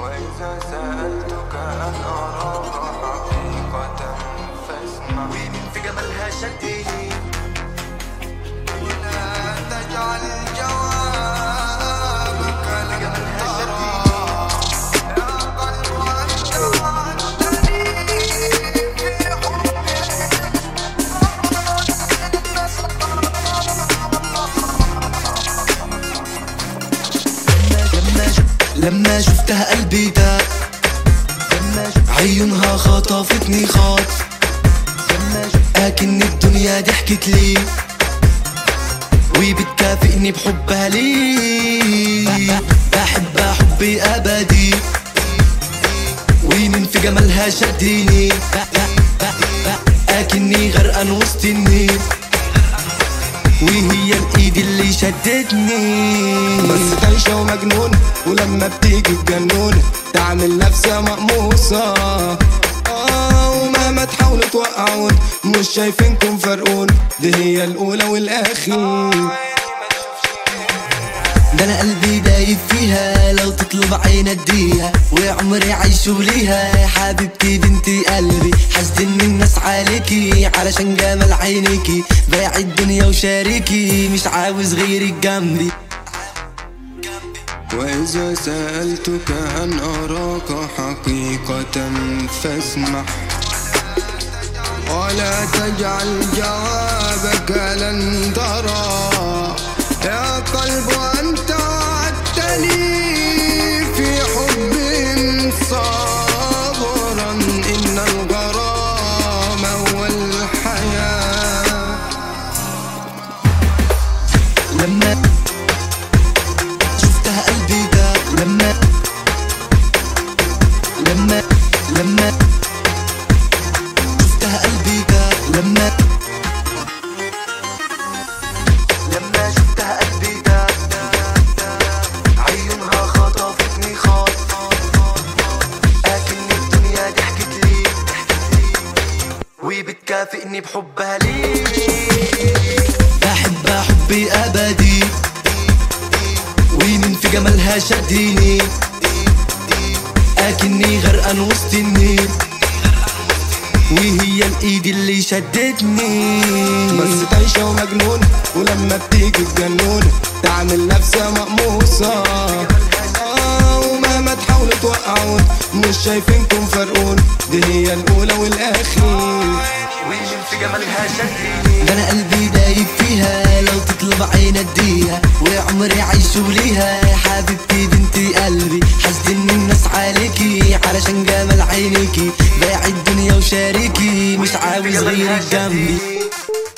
وإذا سألتك أن أراك حقيقة فاسمع ومن في جمالها شدني ولا تجعل جوابك لن جمالها ترى شدني يا قلب أنت وعدتني في لما شف- لما شفتها قلبي داق عيونها خطفتني خاطف اكن الدنيا ضحكت لي وبتكافئني بحبها لي بحبها حبي ابدي ومن في جمالها شدني اكني غرقان وسط النيل وهي الايد اللي شدتني بس طايشة ومجنونة ولما بتيجي تجنونة تعمل نفسها مقموصة آه ومهما تحاولوا توقعون مش شايفينكم فرقون دي هي الأولى والآخر ده انا قلبي دايب فيها لو تطلب عين اديها وعمري عايشه ليها حبيبتي بنتي قلبي حاسد ان الناس عليكي علشان جمال عينيكي بايع الدنيا وشاركي مش عاوز غيرك جنبي وإذا سألتك أن أراك حقيقة فاسمح ولا تجعل جوابك لن ترى يا قلب أنت وعدتني في حب صابرا إن الغرام هو الحياة لما شفتها قلبي ده لما لما لما شفتها قلبي ده لما لما شفتها قلبي ده عيونها خطفتني خاطف اكن الدنيا ضحكت لي وبتكافئني بحبها لي بحبها حبي ابدي ومن في جمالها شدني اكني غرقان وسط النيل وهي الايد اللي شدتني بس طايشة ومجنونة ولما بتيجي تجنونة تعمل نفسها مقموصة آه ومهما تحاولوا توقعون مش شايفينكم فرقون دي هي الأولى والآخر ومن في جمالها شدني ده انا قلبي دايب فيها لو تطلب عين اديها وعمري عايشه ليها حبيبتي بنتي قلبي حاسد ان الناس عليكي علشان جمال عينيكي بايع الدنيا وشاركي مش عاوز غيرك جنبي